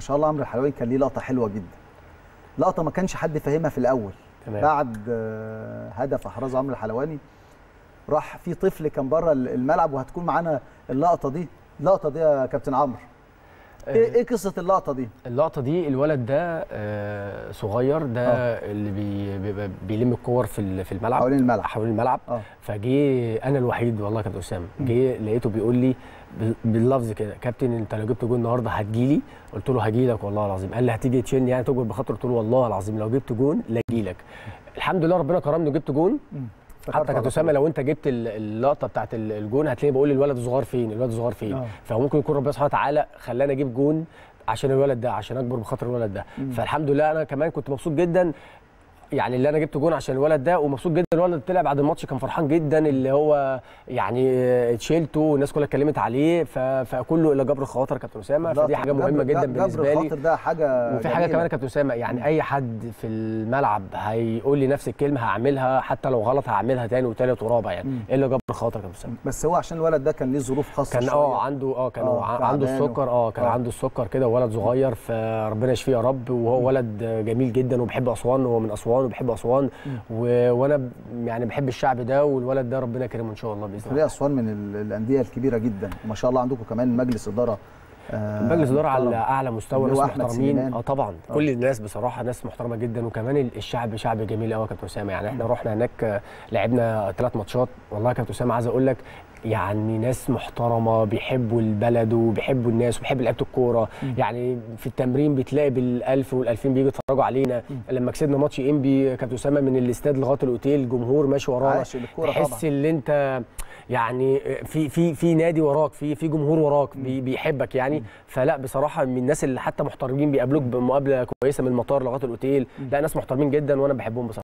شاء الله عمرو الحلواني كان ليه لقطه حلوه جدا لقطه ما كانش حد فاهمها في الاول تمام. بعد آه، هدف احراز عمرو الحلواني راح في طفل كان بره الملعب وهتكون معانا اللقطه دي اللقطه دي يا كابتن عمرو ايه ايه قصه اللقطه دي اللقطه دي الولد ده آه، صغير ده آه. اللي بي بيبقى بيلم الكور في ال- في الملعب حوالين الملعب. حوالين الملعب اه فجه انا الوحيد والله يا كابتن اسامه جه لقيته بيقول لي بال- باللفظ كده كابتن انت لو جبت جول النهارده هتجيلي قلت له هجيلك والله العظيم قال لي هتيجي تشيلني يعني تجبر بخاطر قلت له والله العظيم لو جبت جون لا اجيلك الحمد لله ربنا كرمني وجبت جون حتى كابتن اسامه لو انت جبت ال- اللقطه بتاعت ال- الجون هتلاقي بقول الولد الصغير فين الولد الصغير فين آه. فممكن يكون ربنا سبحانه وتعالى خلاني اجيب جون عشان الولد ده عشان اكبر بخاطر الولد ده فالحمد لله انا كمان كنت مبسوط جدا يعني اللي انا جبت جون عشان الولد ده ومبسوط جدا الولد اللي طلع بعد الماتش كان فرحان جدا اللي هو يعني اتشيلته والناس كلها اتكلمت عليه ف- فكله الى جبر الخواطر يا كابتن اسامه فدي حاجه مهمه جدا بالنسبه لي الخاطر ده حاجه وفي حاجه جميلة. كمان يا كابتن اسامه يعني اي حد في الملعب هيقول لي نفس الكلمه هعملها حتى لو غلط هعملها تاني وتالت ورابع يعني الا جبر الخواطر يا كابتن اسامه بس هو عشان الولد ده كان ليه ظروف خاصه كان شوية. اه عنده اه كان آه، ع- عنده تعبان السكر اه كان آه. عنده السكر كده وولد صغير فربنا يشفيه يا رب وهو ولد جميل جدا وبيحب اسوان هو من اسوان وبيحب اسوان و... وانا ب- يعني بحب الشعب ده والولد ده ربنا يكرمه ان شاء الله باذن فريق الله اسوان من ال- الانديه الكبيره جدا وما شاء الله عندكم كمان مجلس اداره آه، مجلس اداره على محترم. اعلى مستوى اللي هو ناس أحمد محترمين سليمان. اه طبعا آه. كل الناس بصراحه ناس محترمه جدا وكمان ال- الشعب شعب جميل قوي يا كابتن اسامه يعني احنا رحنا هناك آه، لعبنا ثلاث ماتشات والله يا كابتن اسامه عايز اقول لك يعني ناس محترمه بيحبوا البلد وبيحبوا الناس وبيحبوا لعيبه الكوره يعني في التمرين بتلاقي بال1000 وال2000 بيجوا يتفرجوا علينا لما كسبنا ماتش انبي يا كابتن اسامه من الاستاد لغايه الاوتيل جمهور ماشي ورانا عاشق للكورة تحس طبعاً. ان انت يعني في في في نادي وراك في في جمهور وراك بي بيحبك يعني فلا بصراحه من الناس اللي حتى محترمين بيقابلوك بمقابله كويسه من المطار لغايه الاوتيل لا ناس محترمين جدا وانا بحبهم بصراحه